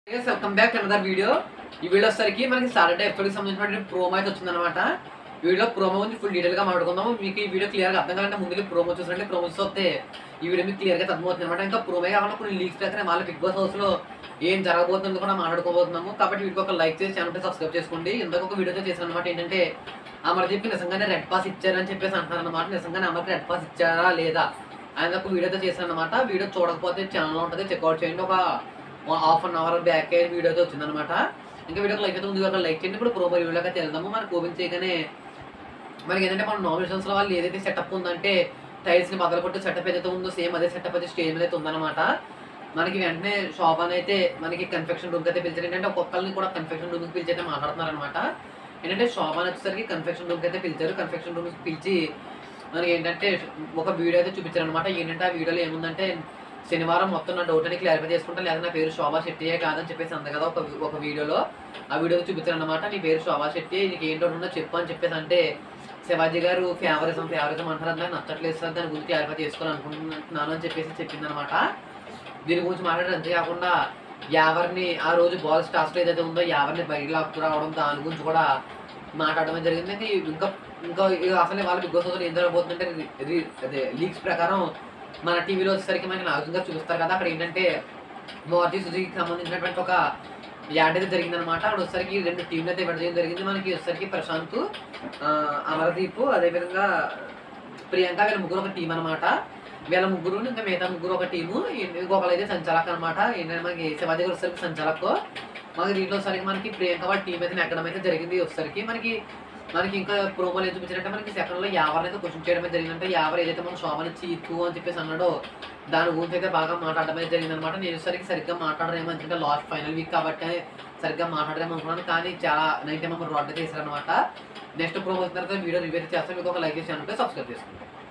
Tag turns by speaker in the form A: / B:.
A: welcome back another video ఈ video వచ్చేసరికి మనకి సాటర్డే ఎపిసోడ్కి సంబంధించిన ప్రోమో అయితే వచ్చిందనమాట వీడియో ప్రోమో గురించి ఫుల్ డీటెయిల్ గా మాట్లాడుకుందాము మీకు ఈ వీడియో క్లియర్ గా అర్థం కావాలంటే ముందు ప్రోమో చూసినట్టే ప్రోమో చూస్తే ఈ వీడియో మీకు క్లియర్ గా అర్థమవుతుంది అనమాట ఇంకా ప్రోమో కాకుండా కొన్ని లీక్స్ ప్రకారం మళ్ళీ బిగ్ బాస్ హౌస్ లో ఏం జరగబోతుందో కూడా మాట్లాడుకోబోతున్నాము కాబట్టి వీడికి ఒక లైక్ చేసి ఛానల్ సబ్స్క్రైబ్ చేసుకోండి ఇందాక ఒక వీడియో చేశాను అనమాట ఏంటంటే అమర్దీప్ నిజంగానే రెడ్ పాస్ ఇచ్చారని చెప్పేసి అంటున్నారు అనమాట నిజంగానే అమర్కి రెడ్ పాస్ ఇచ్చారా లేదా ఆయన ఒక వీడియోతో చేశాను అనమాట వీడియో చూడకపోతే ఛానల్ ఉంటుంది చెక్అవుట్ చేయండి ఒక హాఫ్ అన్ అవర్ బ్యాక్ వీడియోతో వచ్చిందనమాట ఇంకా వీడియోకి లైక్ అయితే ముందు ఒక లైక్ చేయండి ఇప్పుడు ప్రోమో వీడియోకి అయితే వెళ్దాము మనకు ఓపెన్ చేయగానే మనకి ఏంటంటే మన నామినేషన్స్ లో వాళ్ళు ఏదైతే సెటప్ ఉందంటే టైల్స్ ని బదలు కొట్టి సెటప్ ఏదైతే ఉందో సేమ్ అదే సెటప్ అయితే స్టేజ్ మీద అయితే ఉందన్నమాట మనకి వెంటనే శోభన్ అయితే మనకి కన్ఫెక్షన్ రూమ్ అయితే పిలిచారు ఏంటంటే ఒక్కొక్కరిని కూడా కన్ఫెక్షన్ రూమ్ పిలిచి అయితే మాట్లాడుతున్నారు అనమాట ఏంటంటే శోభన్ వచ్చేసరికి కన్ఫెక్షన్ రూమ్ అయితే పిలిచారు కన్ఫెక్షన్ రూమ్ పిలిచి మనకి ఏంటంటే ఒక వీడియో అయితే చూపించారు అనమాట ఏంటంటే ఆ వీడియోలో ఏముందంటే శనివారం మొత్తం నా డౌట్ అని క్లారిఫై చేసుకుంటా లేదా నా పేరు శోభా శెట్టియే కాదని చెప్పేసి అంది కదా ఒక ఒక వీడియోలో ఆ వీడియోలో చూపించారు అనమాట నీ పేరు శోభా శెట్టి నీకు ఏం డౌట్ ఉందో చెప్పు అని చెప్పేసి అంటే శివాజీ గారు ఫేవరిజం ఫేవరిజం అంటారు అది నాకు నచ్చట్లేదు సార్ దాని గురించి క్లారిఫై చేసుకోవాలి అనుకుంటున్నాను అని చెప్పేసి చెప్పింది అనమాట దీని గురించి మాట్లాడారు అంతేకాకుండా యావర్ని ఆ రోజు బాల్స్ టాస్క్ ఏదైతే ఉందో యావర్ని బయటకు లాక్కు రావడం దాని గురించి కూడా మాట్లాడడం జరిగింది ఇంకా ఇంకా ఇంకా ఇక అసలు వాళ్ళ బిగ్ బాస్ హౌస్లో ఏం జరగబోతుందంటే రి- రి- అదే లీక్స్ ప్రకారం మన టీవీలో వచ్చేసరికి మనకి నాగం గారు చూపిస్తారు కదా అక్కడ ఏంటంటే మారుతి సుజుకి సంబంధించినటువంటి ఒక యాడ్ అయితే జరిగిందనమాట అక్కడ వచ్చేసరికి రెండు టీంలు అయితే విడదీయడం జరిగింది మనకి వచ్చేసరికి ప్రశాంత్ ఆ, అమరదీప్ అదేవిధంగా ప్రియాంక వీళ్ళ ముగ్గురు ఒక టీం అనమాట వీళ్ళ ముగ్గురు ఇంకా మిగతా ముగ్గురు ఒక టీము ఇంకొకరు అయితే సంచాలక్ అనమాట ఏంటంటే మనకి శివాజీ గారు వచ్చేసరికి సంచాలక్ మనకి దీంట్లో వచ్చేసరికి మనకి ప్రియాంక వాళ్ళ టీం అయితే ఎక్కడం అయితే జరిగింది వచ్చేసరికి మనకి మనకి ఇంకా ప్రోమోలు ఏం చూపించారంటే మనకి సెకండ్ లో యావర్ అయితే క్వశ్చన్ చేయడం అయితే జరిగిందంటే యావర్ ఏదైతే మనం శోభని చీతు అని చెప్పేసి అన్నాడో దాని గురించి అయితే బాగా మాట్లాడడం అయితే జరిగింది అనమాట నేను సరికి సరిగ్గా మాట్లాడరేమో ఎందుకంటే లాస్ట్ ఫైనల్ వీక్ కాబట్టి సరిగ్గా మాట్లాడరేమో అనుకున్నాను కానీ చాలా నైట్ టైం రాడ్ చేశారు అనమాట నెక్స్ట్ ప్రోమో వచ్చిన తర్వాత వీడియో రివ్యూ చేస్తాను మీకు ఒక లైక్ చేసి ఛానల్ సబ్స్క్రైబ్ చేసుకోండి